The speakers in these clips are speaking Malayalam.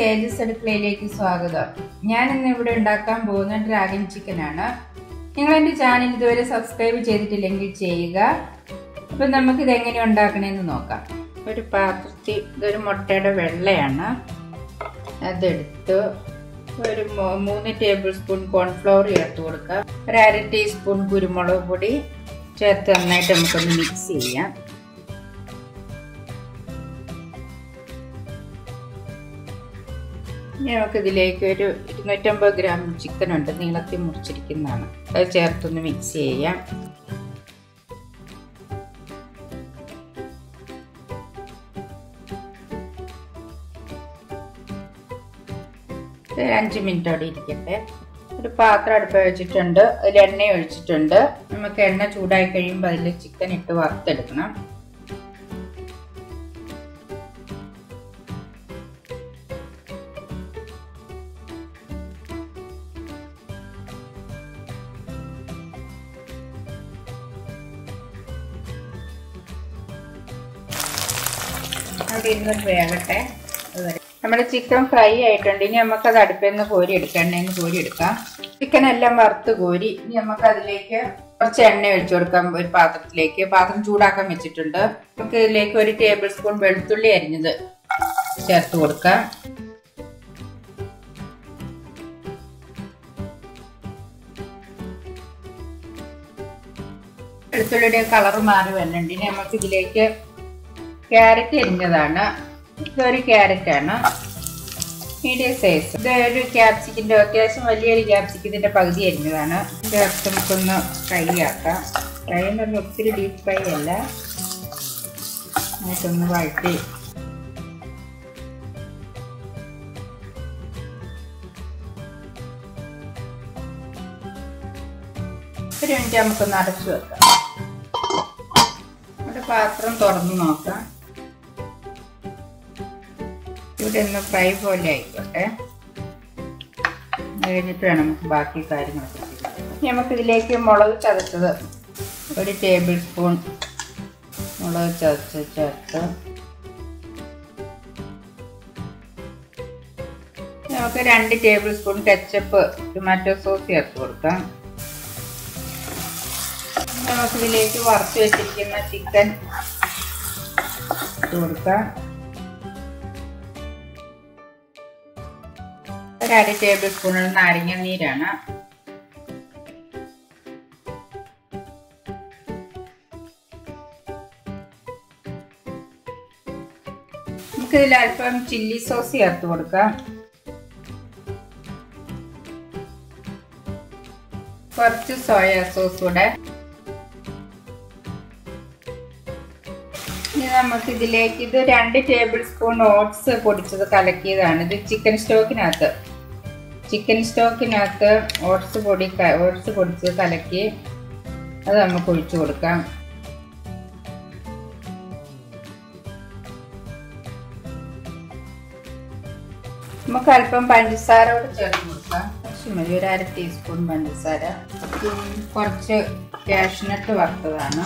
തേജസ് അടുക്കളയിലേക്ക് സ്വാഗതം ഞാൻ ഇന്ന് ഇവിടെ ഉണ്ടാക്കാൻ പോകുന്ന ഡ്രാഗൺ ചിക്കൻ ആണ് നിങ്ങൾ എൻ്റെ ചാനൽ ഇതുവരെ സബ്സ്ക്രൈബ് ചെയ്തിട്ടില്ലെങ്കിൽ ചെയ്യുക അപ്പം നമുക്കിത് എങ്ങനെ ഉണ്ടാക്കണമെന്ന് നോക്കാം ഒരു പാത്രത്തിൽ ഇതൊരു മുട്ടയുടെ വെള്ളയാണ് അതെടുത്ത് ഒരു മൂ- മൂന്ന് ടേബിൾ സ്പൂൺ കോൺഫ്ലവർ ചേർത്ത് കൊടുക്കുക ഒരു അര ടീസ്പൂൺ കുരുമുളക് പൊടി ചേർത്ത് നന്നായിട്ട് നമുക്കൊന്ന് മിക്സ് ചെയ്യാം ഇനി നമുക്കിതിലേക്ക് ഒരു ഇരുന്നൂറ്റമ്പത് ഗ്രാം ചിക്കൻ ഉണ്ട് നീളത്തിൽ മുറിച്ചിരിക്കുന്നതാണ് അത് ചേർത്തൊന്ന് മിക്സ് ചെയ്യാം ഒരു അഞ്ച് മിനിറ്റ് അവിടെ ഇരിക്കട്ടെ ഒരു പാത്രം അടുപ്പ് വെച്ചിട്ടുണ്ട് അതിൽ എണ്ണ ഒഴിച്ചിട്ടുണ്ട് നമുക്ക് എണ്ണ ചൂടായി കഴിയുമ്പോൾ അതിൽ ചിക്കൻ ഇട്ട് വറുത്തെടുക്കണം അവിടെ ഇരുന്ന് വേകട്ടെ അതുവരെ നമ്മുടെ ചിക്കൻ ഫ്രൈ ആയിട്ടുണ്ട് ഇനി നമുക്കത് അടുപ്പിൽ നിന്ന് കോരി എടുക്കാം എണ്ണയിൽ നിന്ന് കോരി എടുക്കാം ചിക്കൻ എല്ലാം വറുത്ത് കോരി ഇനി നമുക്ക് അതിലേക്ക് കുറച്ച് എണ്ണ ഒഴിച്ചു കൊടുക്കാം ഒരു പാത്രത്തിലേക്ക് പാത്രം ചൂടാക്കാൻ വെച്ചിട്ടുണ്ട് നമുക്ക് ഇതിലേക്ക് ഒരു ടേബിൾ സ്പൂൺ വെളുത്തുള്ളി അരിഞ്ഞത് ചേർത്ത് കൊടുക്കാം വെളുത്തുള്ളിയുടെ കളർ മാറി വരുന്നുണ്ട് ഇനി നമുക്ക് ഇതിലേക്ക് ക്യാരറ്റ് അരിഞ്ഞതാണ് ഇതൊരു ക്യാരറ്റ് ആണ് മീഡിയം സൈസ് ഇത് ഒരു ക്യാപ്സിക്കിന്റെ അത്യാവശ്യം വലിയൊരു ക്യാപ്സിക്കത്തിന്റെ പകുതി അരിഞ്ഞതാണ് ചേർത്ത് നമുക്കൊന്ന് ഫ്രൈ ആക്കാം ഫ്രൈ എന്ന് പറഞ്ഞാൽ ഒത്തിരി ഡീപ്പ് ഫ്രൈ അല്ല നമുക്കൊന്ന് വഴറ്റി ഒരു മിനിറ്റ് നമുക്കൊന്ന് അടച്ചു വെക്കാം നമ്മുടെ പാത്രം തുറന്ന് നോക്കാം ഇവിടെ ഒന്ന് ഫ്രൈ പോലെ ആയിക്കോട്ടെ അത് കഴിഞ്ഞിട്ട് വേണം നമുക്ക് ബാക്കി കാര്യങ്ങളൊക്കെ ചെയ്യാൻ ഇനി നമുക്കിതിലേക്ക് മുളക് ചതച്ചത് ഒരു ടേബിൾ സ്പൂൺ മുളക് ചതച്ച് ചേർത്ത് നമുക്ക് രണ്ട് tablespoon ketchup tomato sauce ചേർത്ത് കൊടുക്കാം നമുക്കിതിലേക്ക് വറുത്ത് വെച്ചിരിക്കുന്ന ചിക്കൻ ഇട്ട് കൊടുക്കാം ഒരു അര ടേബിൾ സ്പൂൺ നാരങ്ങ നീരാണ് നമുക്കിതിൽ അല്പം ചില്ലി സോസ് ചേർത്ത് കൊടുക്കാം കുറച്ച് സോയ സോസ് കൂടെ ഇനി നമുക്ക് ഇതിലേക്ക് ഇത് രണ്ട് ടേബിൾ സ്പൂൺ ഓട്സ് പൊടിച്ചത് കലക്കിയതാണ് ഇത് ചിക്കൻ സ്റ്റോക്കിനകത്ത് ചിക്കൻ സ്റ്റോക്കിനകത്ത് ഓട്സ് പൊടി ഓട്സ് പൊടിച്ചത് കലക്കി അത് നമുക്ക് ഒഴിച്ചു കൊടുക്കാം നമുക്ക് അല്പം പഞ്ചസാര കൂടെ ചേർത്ത് കൊടുക്കാം കുറച്ച് മതി ഒരു അര ടീസ്പൂൺ പഞ്ചസാര കുറച്ച് കാഷ്നട്ട് വറുത്തതാണ്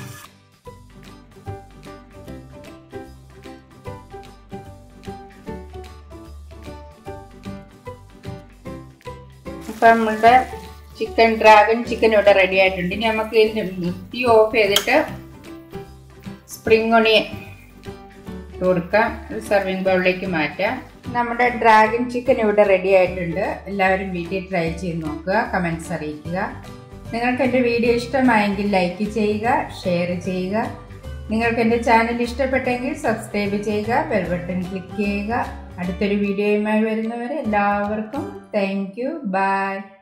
ഇപ്പം നമ്മളുടെ ചിക്കൻ ഡ്രാഗൺ ചിക്കൻ ഇവിടെ റെഡി ആയിട്ടുണ്ട് ഇനി നമുക്ക് ഇതിൻ്റെ തീ ഓഫ് ചെയ്തിട്ട് സ്പ്രിംഗ് ഒണിയൻ ഇട്ട് കൊടുക്കാം ഒരു സർവിങ് ബൗളിലേക്ക് മാറ്റാം നമ്മുടെ ഡ്രാഗൺ ചിക്കൻ ഇവിടെ റെഡി ആയിട്ടുണ്ട് എല്ലാവരും വീട്ടിൽ ട്രൈ ചെയ്ത് നോക്കുക കമൻറ്റ്സ് അറിയിക്കുക നിങ്ങൾക്ക് എൻ്റെ വീഡിയോ ഇഷ്ടമായെങ്കിൽ ലൈക്ക് ചെയ്യുക ഷെയർ ചെയ്യുക നിങ്ങൾക്ക് എൻ്റെ ചാനൽ ഇഷ്ടപ്പെട്ടെങ്കിൽ സബ്സ്ക്രൈബ് ചെയ്യുക ബെൽ ബട്ടൺ ക്ലിക്ക് ചെയ്യുക അടുത്തൊരു വീഡിയോയുമായി വരുന്നവരെ എല്ലാവർക്കും താങ്ക് യു ബൈ